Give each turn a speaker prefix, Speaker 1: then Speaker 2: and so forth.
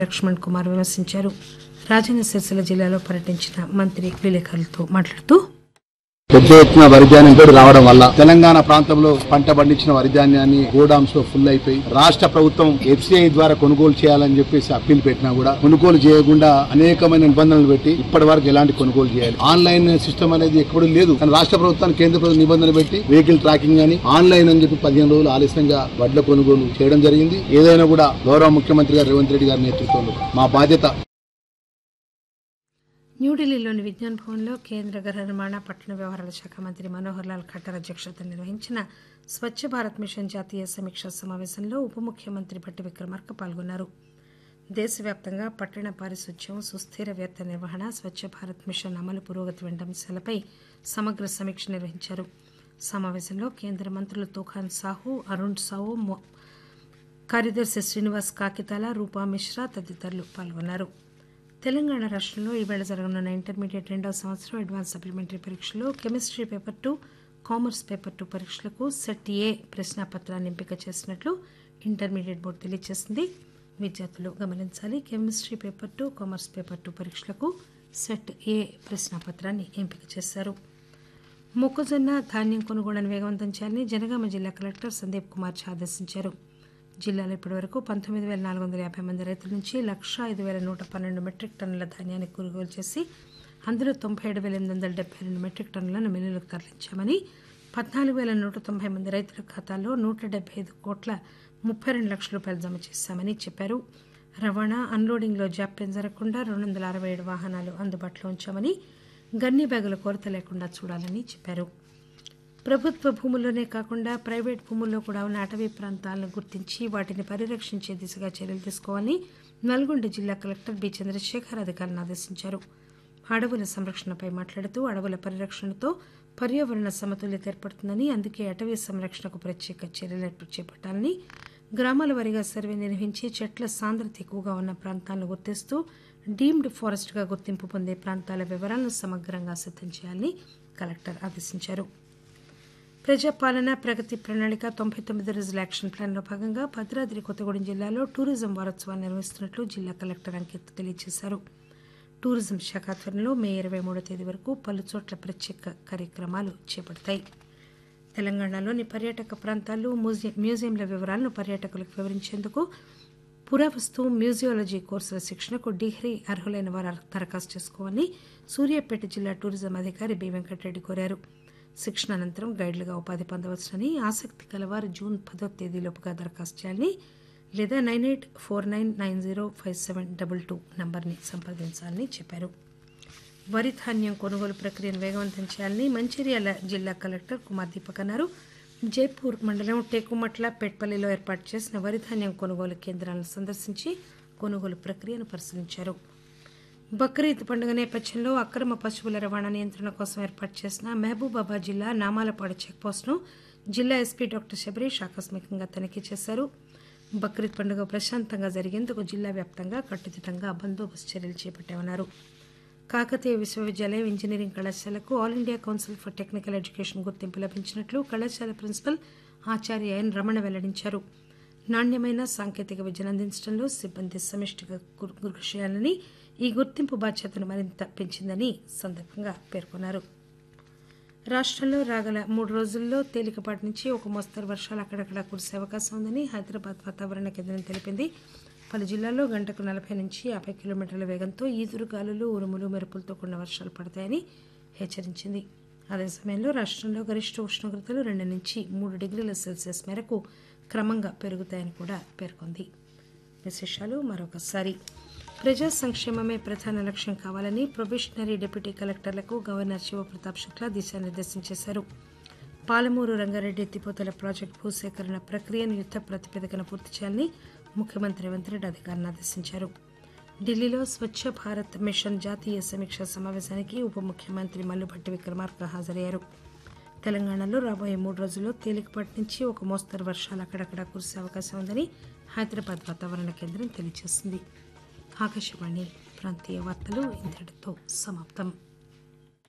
Speaker 1: లక్ష్మణ్ కుమార్ విమర్శించారు రాజన్న సిరిసిల్ల జిల్లాలో పర్యటించిన మంత్రి విలేకరులతో మాట్లాడుతూ
Speaker 2: పెద్ద ఎత్తున వరి ధాన్యం కూడా రావడం వల్ల తెలంగాణ ప్రాంతంలో పంట పండించిన వరి ధాన్యాన్ని గోడామ్స్ లో ఫుల్ అయిపోయి రాష్ట్ర ప్రభుత్వం ఎఫ్సిఐ ద్వారా కొనుగోలు చేయాలని చెప్పేసి అప్పీల్ పెట్టినా కూడా కొనుగోలు చేయకుండా అనేకమైన నిబంధనలు పెట్టి ఇప్పటి వరకు ఎలాంటి కొనుగోలు చేయాలి ఆన్లైన్ సిస్టమ్ అనేది ఎక్కడూ లేదు కానీ రాష్ట్ర ప్రభుత్వానికి కేంద్ర ప్రభుత్వం నిబంధనలు పెట్టి వెహికల్ ట్రాకింగ్ అని ఆన్లైన్ అని చెప్పి పదిహేను రోజులు ఆలస్యంగా వడ్ల కొనుగోలు చేయడం జరిగింది ఏదైనా కూడా గౌరవ ముఖ్యమంత్రి గారు రేవంత్ రెడ్డి గారి నేతృత్వంలో మా బాధ్యత
Speaker 1: న్యూఢిల్లీలోని విజ్ఞాన్ భవన్లో కేంద్ర గృహ నిర్మాణ పట్టణ వ్యవహారాల శాఖ మంత్రి మనోహర్ లాల్ ఖట్టర్ అధ్యక్షతన నిర్వహించిన స్వచ్ఛ భారత్ మిషన్ జాతీయ సమీక్షా సమావేశంలో ఉప ముఖ్యమంత్రి భట్టి విక్రమార్క పాల్గొన్నారు దేశవ్యాప్తంగా పట్టణ పారిశుధ్యం సుస్థిర వ్యర్థ నిర్వహణ స్వచ్ఛ భారత్ మిషన్ అమలు పురోగతి వంటి అంశాలపై సమగ్ర సమీక్ష నిర్వహించారు సమావేశంలో కేంద్ర మంత్రులు తోఖాన్ సాహు అరుణ్ సాహు మొ- కార్యదర్శి శ్రీనివాస్ కాకితాల రూపా మిశ్రా తదితరులు పాల్గొన్నారు తెలంగాణ రాష్ట్రంలో ఈవేళ జరగనున్న ఇంటర్మీడియట్ రెండవ సంవత్సరం అడ్వాన్స్ సప్లిమెంటరీ పరీక్షలో chemistry paper two commerce paper two పరీక్షలకు సెట్ ఏ ప్రశ్నాపత్రాన్ని ఎంపిక చేసినట్లు ఇంటర్మీడియట్ బోర్డు తెలియజేసింది విద్యార్థులు గమనించాలి chemistry paper two commerce paper two పరీక్షలకు సెట్ ఏ ప్రశ్నాపత్రాన్ని ఎంపిక చేశారు మొక్కజొన్న ధాన్యం కొనుగోళ్లను వేగవంతం చేయాలని జనగామ జిల్లా కలెక్టర్ సందీప్ కుమార్ ఝా ఆదేశించారు జిల్లాలో ఇప్పటివరకు పంతొమ్మిది వేల నాలుగు వందల యాభై మంది రైతుల నుంచి లక్ష ఐదు వేల నూట పన్నెండు మెట్రిక్ టన్నుల ధాన్యాన్ని కొనుగోలు చేసి అందులో తొంభై ఏడు వేల ఎనిమిది వందల డెబ్బై రెండు మెట్రిక్ టన్నులను మిల్లులకు తరలించామని పద్నాలుగు వేల నూట తొంభై మంది రైతుల ఖాతాల్లో నూట డెబ్బై ఐదు కోట్ల ముప్పై రెండు లక్షల రూపాయలు జమ చేశామని చెప్పారు రవాణా అన్లోడింగ్లో జాప్యం జరగకుండా రెండు వందల అరవై ఏడు వాహనాలు అందుబాటులో ఉంచామని గన్ని బ్యాగుల కొరత లేకుండా చూడాలని చెప్పారు ప్రభుత్వ భూముల్లోనే కాకుండా ప్రైవేట్ భూముల్లో కూడా ఉన్న అటవీ ప్రాంతాలను గుర్తించి వాటిని పరిరక్షించే దిశగా చర్యలు తీసుకోవాలని నల్గొండ జిల్లా కలెక్టర్ బి చంద్రశేఖర్ అధికారులను ఆదేశించారు అడవుల సంరక్షణపై మాట్లాడుతూ అడవుల పరిరక్షణతో పర్యావరణ సమతుల్యత ఏర్పడుతుందని అందుకే అటవీ సంరక్షణకు ప్రత్యేక చర్యలు చేపట్టాలని గ్రామాల వారీగా సర్వే నిర్వహించి చెట్ల సాంద్రత ఎక్కువగా ఉన్న ప్రాంతాలను గుర్తిస్తూ డీమ్డ్ ఫారెస్ట్గా గుర్తింపు పొందే ప్రాంతాల వివరాలను సమగ్రంగా సిద్ధం చేయాలని కలెక్టర్ ఆదేశించారు ప్రజాపాలన ప్రగతి ప్రణాళిక తొంభై తొమ్మిది రోజుల యాక్షన్ ప్లాన్లో భాగంగా భద్రాద్రి కొత్తగూడెం జిల్లాలో టూరిజం వారోత్సవాన్ని నిర్వహిస్తున్నట్లు జిల్లా కలెక్టర్ అంకిత్ తెలియజేశారు టూరిజం శాఖ ఆధ్వర్యంలో మే ఇరవై మూడో తేదీ వరకు పలు చోట్ల ప్రత్యేక కార్యక్రమాలు చేపడతాయి తెలంగాణలోని పర్యాటక ప్రాంతాలు మ్యూజియం మ్యూజియంల వివరాలను పర్యాటకులకు వివరించేందుకు పురావస్తు మ్యూజియాలజీ కోర్సుల శిక్షణకు డిగ్రీ అర్హులైన వారు దరఖాస్తు చేసుకోవాలని సూర్యాపేట జిల్లా టూరిజం అధికారి బి వెంకటరెడ్డి కోరారు శిక్షణ అనంతరం గైడ్లుగా ఉపాధి పొందవచ్చునని ఆసక్తి కలవారు జూన్ పదో తేదీలోపుగా దరఖాస్తు చేయాలని లేదా nine eight four nine nine zero five seven double two నంబర్ని సంప్రదించాలని చెప్పారు వరి ధాన్యం కొనుగోలు ప్రక్రియను వేగవంతం చేయాలని మంచిర్యాల జిల్లా కలెక్టర్ కుమార్ దీపక్ అన్నారు జైపూర్ మండలం టేకుమట్ల పెట్పల్లిలో ఏర్పాటు చేసిన వరి ధాన్యం కొనుగోలు కేంద్రాలను సందర్శించి కొనుగోలు ప్రక్రియను పరిశీలించారు బక్రీద్ పండుగ నేపథ్యంలో అక్రమ పశువుల రవాణా నియంత్రణ కోసం ఏర్పాటు చేసిన మహబూబాబాద్ జిల్లా నామాలపాడు చెక్పోస్టును జిల్లా ఎస్పీ డాక్టర్ శబరీష్ ఆకస్మికంగా తనిఖీ చేశారు బక్రీద్ పండుగ ప్రశాంతంగా జరిగేందుకు జిల్లా వ్యాప్తంగా కట్టుదిట్టంగా బందోబస్తు చర్యలు చేపట్టామన్నారు కాకతీయ విశ్వవిద్యాలయం ఇంజనీరింగ్ కళాశాలకు All India Council for Technical Education గుర్తింపు లభించినట్లు కళాశాల ప్రిన్సిపల్ ఆచార్య ఎన్ రమణ వెల్లడించారు నాణ్యమైన సాంకేతిక విద్యను అందించడంలో సిబ్బంది సమిష్టిగా గు- కృషి చేయాలని ఈ గుర్తింపు బాధ్యతను మరింత పెంచిందని సందర్భంగా పేర్కొన్నారు రాష్ట్రంలో రాగల మూడు రోజుల్లో తేలికపాటి నుంచి ఒక మోస్తరు వర్షాలు అక్కడక్కడ కురిసే అవకాశం ఉందని హైదరాబాద్ వాతావరణ కేంద్రం తెలిపింది పలు జిల్లాల్లో గంటకు నలభై నుంచి యాభై కిలోమీటర్ల వేగంతో ఈదురుగాలులు ఉరుములు మెరుపులతో కూడిన వర్షాలు పడతాయని హెచ్చరించింది అదే సమయంలో రాష్ట్రంలో గరిష్ట ఉష్ణోగ్రతలు రెండు నుంచి మూడు డిగ్రీల సెల్సియస్ మేరకు క్రమంగా పెరుగుతాయని కూడా పేర్కొంది విశేషాలు మరొకసారి ప్రజా సంక్షేమమే ప్రధాన లక్ష్యం కావాలని ప్రొబేషనరీ డిప్యూటీ కలెక్టర్లకు గవర్నర్ శివప్రతాప్ శుక్లా దిశానిర్దేశం చేశారు పాలమూరు రంగారెడ్డి ఎత్తిపోతల ప్రాజెక్టు భూసేకరణ ప్రక్రియను యుద్ధ ప్రాతిపదికన పూర్తి చేయాలని ముఖ్యమంత్రి రేవంత్ రెడ్డి అధికారులను ఆదేశించారు ఢిల్లీలో స్వచ్ఛ భారత్ మిషన్ జాతీయ సమీక్షా సమావేశానికి ఉప ముఖ్యమంత్రి మల్లుభట్టి విక్రమార్క హాజరయ్యారు తెలంగాణలో రాబోయే మూడు రోజుల్లో తేలికపాటి నుంచి ఒక మోస్తరు వర్షాలు అక్కడక్కడ కురిసే అవకాశం ఉందని హైదరాబాద్ వాతావరణ కేంద్రం తెలియజేసింది ఆకాశవాణి ప్రాంతీయ వార్తలు ఇంతటితో సమాప్తం